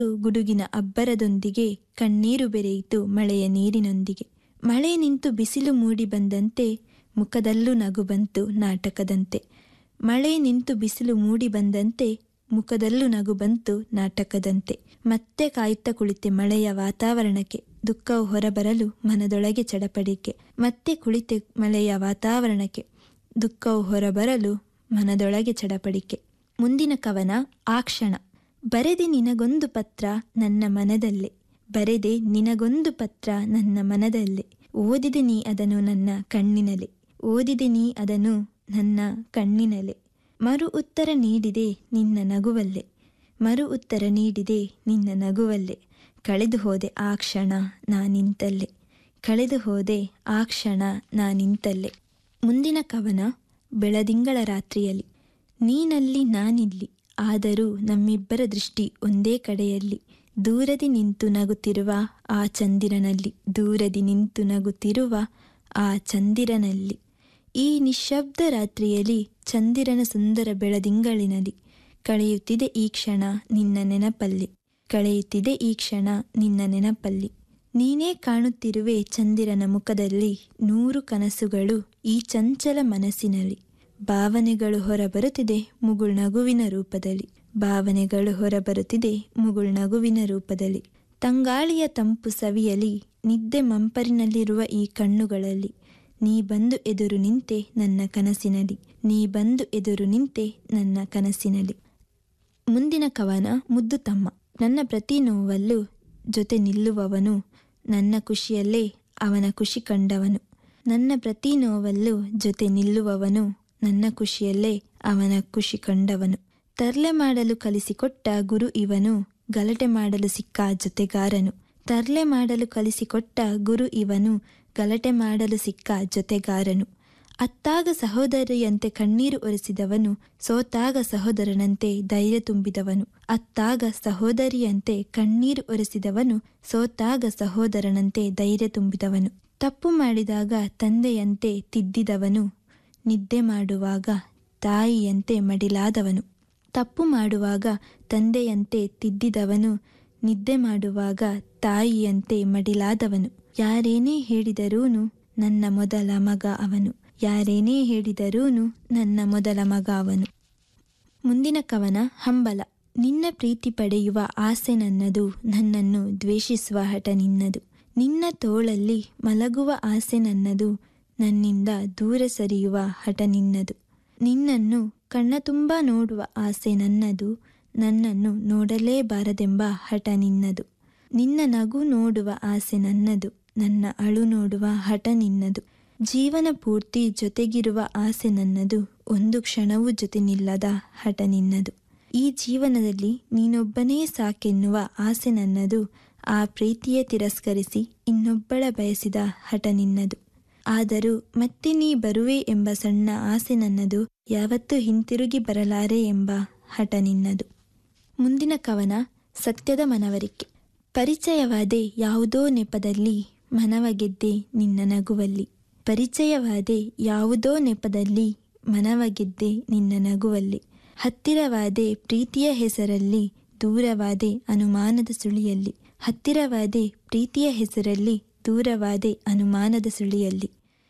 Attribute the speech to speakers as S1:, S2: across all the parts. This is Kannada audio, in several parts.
S1: ಗುಡುಗಿನ ಅಬ್ಬರದೊಂದಿಗೆ ಕಣ್ಣೀರು ಬೆರೆಯಿತು ಮಳೆಯ ನೀರಿನೊಂದಿಗೆ ಮಳೆ ನಿಂತು ಬಿಸಿಲು ಮೂಡಿ ಬಂದಂತೆ ಮುಖದಲ್ಲೂ ನಗು ಬಂತು ನಾಟಕದಂತೆ ಮಳೆ ನಿಂತು ಬಿಸಿಲು ಮೂಡಿ ಬಂದಂತೆ ಮುಖದಲ್ಲೂ ನಗು ಬಂತು ನಾಟಕದಂತೆ ಮತ್ತೆ ಕಾಯುತ್ತಾ ಕುಳಿತೆ ಮಳೆಯ ವಾತಾವರಣಕ್ಕೆ ದುಃಖವು ಹೊರಬರಲು ಮನದೊಳಗೆ ಚಡಪಡಿಕೆ ಮತ್ತೆ ಕುಳಿತೆ ಮಳೆಯ ವಾತಾವರಣಕ್ಕೆ ದುಃಖವು ಹೊರಬರಲು ಮನದೊಳಗೆ ಚಡಪಡಿಕೆ ಮುಂದಿನ ಕವನ ಆ ಕ್ಷಣ ಬರೆದೆ ನಿನಗೊಂದು ಪತ್ರ ನನ್ನ ಮನದಲ್ಲೇ ಬರೆದೆ ನಿನಗೊಂದು ಪತ್ರ ನನ್ನ ಮನದಲ್ಲೇ ಓದಿದೆ ನೀ ಅದನ್ನು ನನ್ನ ಕಣ್ಣಿನಲೆ ಓದಿದೆ ನೀ ಅದನ್ನು ನನ್ನ ಕಣ್ಣಿನಲೆ ಮರು ಉತ್ತರ ನೀಡಿದೆ ನಿನ್ನ ನಗುವಲ್ಲೇ ಮರು ಉತ್ತರ ನೀಡಿದೆ ನಿನ್ನ ನಗುವಲ್ಲೇ ಕಳೆದು ಹೋದೆ ಆ ಕ್ಷಣ ನಾನಿಂತಲ್ಲೇ ಕಳೆದು ಹೋದೆ ಆ ಕ್ಷಣ ನಾನಿಂತಲ್ಲೇ ಮುಂದಿನ ಕವನ ಬೆಳದಿಂಗಳ ರಾತ್ರಿಯಲ್ಲಿ ನೀನಲ್ಲಿ ನಾನಿಲ್ಲಿ ಆದರೂ ನಮ್ಮಿಬ್ಬರ ದೃಷ್ಟಿ ಒಂದೇ ಕಡೆಯಲ್ಲಿ ದೂರದಿ ನಿಂತು ನಗುತ್ತಿರುವ ಆ ಚಂದಿರನಲ್ಲಿ ದೂರದಿ ನಿಂತು ನಗುತ್ತಿರುವ ಆ ಚಂದಿರನಲ್ಲಿ ಈ ನಿಶ್ಶಬ್ದ ರಾತ್ರಿಯಲ್ಲಿ ಚಂದಿರನ ಸುಂದರ ಬೆಳದಿಂಗಳಿನಲ್ಲಿ ಕಳೆಯುತ್ತಿದೆ ಈ ಕ್ಷಣ ನಿನ್ನ ನೆನಪಲ್ಲಿ ಕಳೆಯುತ್ತಿದೆ ಈ ಕ್ಷಣ ನಿನ್ನ ನೆನಪಲ್ಲಿ ನೀನೇ ಕಾಣುತ್ತಿರುವೆ ಚಂದಿರನ ಮುಖದಲ್ಲಿ ನೂರು ಕನಸುಗಳು ಈ ಚಂಚಲ ಮನಸ್ಸಿನಲ್ಲಿ ಭಾವನೆಗಳು ಹೊರಬರುತ್ತಿದೆ ಮುಗುಳ್ನಗುವಿನ ರೂಪದಲ್ಲಿ ಭಾವನೆಗಳು ಹೊರಬರುತ್ತಿದೆ ಮುಗುಳ್ನಗುವಿನ ರೂಪದಲ್ಲಿ ತಂಗಾಳಿಯ ತಂಪು ಸವಿಯಲಿ ನಿದ್ದೆ ಮಂಪರಿನಲ್ಲಿರುವ ಈ ಕಣ್ಣುಗಳಲ್ಲಿ ನೀ ಬಂದು ಎದುರು ನಿಂತೆ ನನ್ನ ಕನಸಿನಲ್ಲಿ ನೀ ಬಂದು ಎದುರು ನಿಂತೆ ನನ್ನ ಕನಸಿನಲ್ಲಿ ಮುಂದಿನ ಕವನ ಮುದ್ದು ತಮ್ಮ ನನ್ನ ಪ್ರತಿ ನೋವಲ್ಲೂ ಜೊತೆ ನಿಲ್ಲುವವನು ನನ್ನ ಖುಷಿಯಲ್ಲೇ ಅವನ ಖುಷಿ ಕಂಡವನು ನನ್ನ ಪ್ರತಿ ನೋವಲ್ಲೂ ಜೊತೆ ನಿಲ್ಲುವವನು ನನ್ನ ಖುಷಿಯಲ್ಲೇ ಅವನ ಖುಷಿ ಕಂಡವನು ತರ್ಲೆ ಮಾಡಲು ಕಲಿಸಿಕೊಟ್ಟ ಗುರು ಇವನು ಗಲಾಟೆ ಮಾಡಲು ಸಿಕ್ಕ ಜೊತೆಗಾರನು ತರ್ಲೆ ಮಾಡಲು ಕಲಿಸಿಕೊಟ್ಟ ಗುರು ಇವನು ಗಲಾಟೆ ಮಾಡಲು ಸಿಕ್ಕ ಜೊತೆಗಾರನು ಅತ್ತಾಗ ಸಹೋದರಿಯಂತೆ ಕಣ್ಣೀರು ಒರೆಸಿದವನು ಸೋತಾಗ ಸಹೋದರನಂತೆ ಧೈರ್ಯ ತುಂಬಿದವನು ಅತ್ತಾಗ ಸಹೋದರಿಯಂತೆ ಕಣ್ಣೀರು ಒರೆಸಿದವನು ಸೋತಾಗ ಸಹೋದರನಂತೆ ಧೈರ್ಯ ತುಂಬಿದವನು ತಪ್ಪು ಮಾಡಿದಾಗ ತಂದೆಯಂತೆ ತಿದ್ದಿದವನು ನಿದ್ದೆ ಮಾಡುವಾಗ ತಾಯಿಯಂತೆ ಮಡಿಲಾದವನು ತಪ್ಪು ಮಾಡುವಾಗ ತಂದೆಯಂತೆ ತಿದ್ದಿದವನು ನಿದ್ದೆ ಮಾಡುವಾಗ ತಾಯಿಯಂತೆ ಮಡಿಲಾದವನು ಯಾರೇನೇ ಹೇಳಿದರೂನು ನನ್ನ ಮೊದಲ ಮಗ ಅವನು ಯಾರೇನೇ ಹೇಳಿದರೂನು ನನ್ನ ಮೊದಲ ಮಗ ಅವನು ಮುಂದಿನ ಕವನ ಹಂಬಲ ನಿನ್ನ ಪ್ರೀತಿ ಪಡೆಯುವ ಆಸೆ ನನ್ನದು ನನ್ನನ್ನು ದ್ವೇಷಿಸುವ ಹಠ ನಿನ್ನದು ನಿನ್ನ ತೋಳಲ್ಲಿ ಮಲಗುವ ಆಸೆ ನನ್ನದು ನನ್ನಿಂದ ದೂರ ಸರಿಯುವ ಹಠ ನಿನ್ನದು ನಿನ್ನನ್ನು ಕಣ್ಣ ತುಂಬ ನೋಡುವ ಆಸೆ ನನ್ನದು ನನ್ನನ್ನು ನೋಡಲೇಬಾರದೆಂಬ ಹಠ ನಿನ್ನದು ನಿನ್ನ ನಗು ನೋಡುವ ಆಸೆ ನನ್ನದು ನನ್ನ ಅಳು ನೋಡುವ ಹಠ ನಿನ್ನದು ಜೀವನ ಪೂರ್ತಿ ಜೊತೆಗಿರುವ ಆಸೆ ನನ್ನದು ಒಂದು ಕ್ಷಣವೂ ಜೊತೆ ನಿಲ್ಲದ ಹಠ ನಿನ್ನದು ಈ ಜೀವನದಲ್ಲಿ ನೀನೊಬ್ಬನೇ ಸಾಕೆನ್ನುವ ಆಸೆ ನನ್ನದು ಆ ಪ್ರೀತಿಯೇ ತಿರಸ್ಕರಿಸಿ ಇನ್ನೊಬ್ಬಳ ಬಯಸಿದ ಹಠ ನಿನ್ನದು ಆದರೂ ಮತ್ತೆ ನೀ ಬರುವೆ ಎಂಬ ಸಣ್ಣ ಆಸೆ ನನ್ನದು ಯಾವತ್ತೂ ಹಿಂತಿರುಗಿ ಬರಲಾರೆ ಎಂಬ ಹಠ ನಿನ್ನದು ಮುಂದಿನ ಕವನ ಸತ್ಯದ ಮನವರಿಕೆ ಪರಿಚಯವಾದೆ ಯಾವುದೋ ನೆಪದಲ್ಲಿ ಮನವ ಗೆದ್ದೆ ನಿನ್ನ ನಗುವಲ್ಲಿ ಪರಿಚಯವಾದೆ ಯಾವುದೋ ನೆಪದಲ್ಲಿ ಮನವ ಗೆದ್ದೆ ನಿನ್ನ ನಗುವಲ್ಲಿ ಹತ್ತಿರವಾದೆ ಪ್ರೀತಿಯ ಹೆಸರಲ್ಲಿ ದೂರವಾದೆ ಅನುಮಾನದ ಸುಳಿಯಲ್ಲಿ ಹತ್ತಿರವಾದೆ ಪ್ರೀತಿಯ ಹೆಸರಲ್ಲಿ ದೂರವಾದೆ ಅನುಮಾನದ ಸುಳಿಯಲ್ಲಿ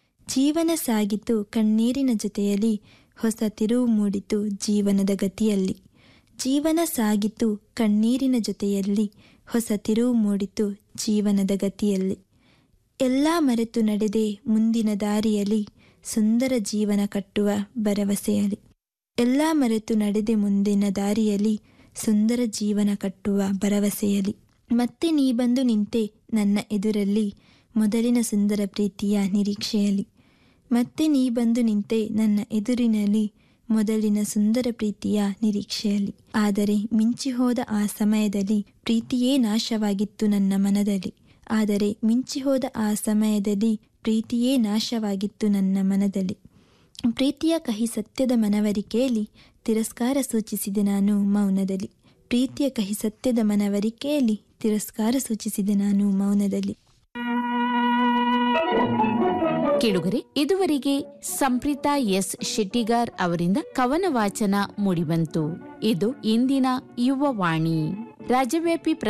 S1: ಜೀವನ ಸಾಗಿತು ಕಣ್ಣೀರಿನ ಜೊತೆಯಲ್ಲಿ ಹೊಸ ತಿರುವು ಮೂಡಿತು ಜೀವನದ ಗತಿಯಲ್ಲಿ ಜೀವನ ಸಾಗಿತು ಕಣ್ಣೀರಿನ ಜೊತೆಯಲ್ಲಿ ಹೊಸ ತಿರುವು ಮೂಡಿತು ಜೀವನದ ಗತಿಯಲ್ಲಿ ಎಲ್ಲ ಮರೆತು ನಡೆದೆ ಮುಂದಿನ ದಾರಿಯಲ್ಲಿ ಸುಂದರ ಜೀವನ ಕಟ್ಟುವ ಭರವಸೆಯಲ್ಲಿ ಎಲ್ಲ ಮರೆತು ನಡೆದೆ ಮುಂದಿನ ದಾರಿಯಲ್ಲಿ ಸುಂದರ ಜೀವನ ಕಟ್ಟುವ ಭರವಸೆಯಲ್ಲಿ ಮತ್ತೆ ನೀ ಬಂದು ನಿಂತೆ ನನ್ನ ಎದುರಲ್ಲಿ ಮೊದಲಿನ ಸುಂದರ ಪ್ರೀತಿಯ ನಿರೀಕ್ಷೆಯಲ್ಲಿ ಮತ್ತೆ ನೀ ಬಂದು ನಿಂತೆ ನನ್ನ ಎದುರಿನಲ್ಲಿ ಮೊದಲಿನ ಸುಂದರ ಪ್ರೀತಿಯ ನಿರೀಕ್ಷೆಯಲ್ಲಿ ಆದರೆ ಮಿಂಚಿ ಹೋದ ಆ ಸಮಯದಲ್ಲಿ ಪ್ರೀತಿಯೇ ನಾಶವಾಗಿತ್ತು ನನ್ನ ಮನದಲ್ಲಿ ಆದರೆ ಮಿಂಚಿ ಹೋದ ಆ ಸಮಯದಲ್ಲಿ ಪ್ರೀತಿಯೇ ನಾಶವಾಗಿತ್ತು ನನ್ನ ಮನದಲ್ಲಿ ಪ್ರೀತಿಯ ಕಹಿ ಸತ್ಯದ ಮನವರಿಕೆಯಲ್ಲಿ ತಿರಸ್ಕಾರ ಸೂಚಿಸಿದೆ ನಾನು ಮೌನದಲ್ಲಿ ಪ್ರೀತಿಯ ಕಹಿ ಸತ್ಯದ ಮನವರಿಕೆಯಲ್ಲಿ ತಿರಸ್ಕಾರ ಸೂಚಿಸಿದೆ ನಾನು ಮೌನದಲ್ಲಿ
S2: ಕೇಳುಗರೆ ಇದುವರೆಗೆ ಸಂಪ್ರೀತಾ ಎಸ್ ಶೆಟ್ಟಿಗಾರ್ ಅವರಿಂದ ಕವನ ವಾಚನ ಮೂಡಿಬಂತು ಇದು ಇಂದಿನ ಯುವವಾಣಿ ರಾಜ್ಯವ್ಯಾಪಿ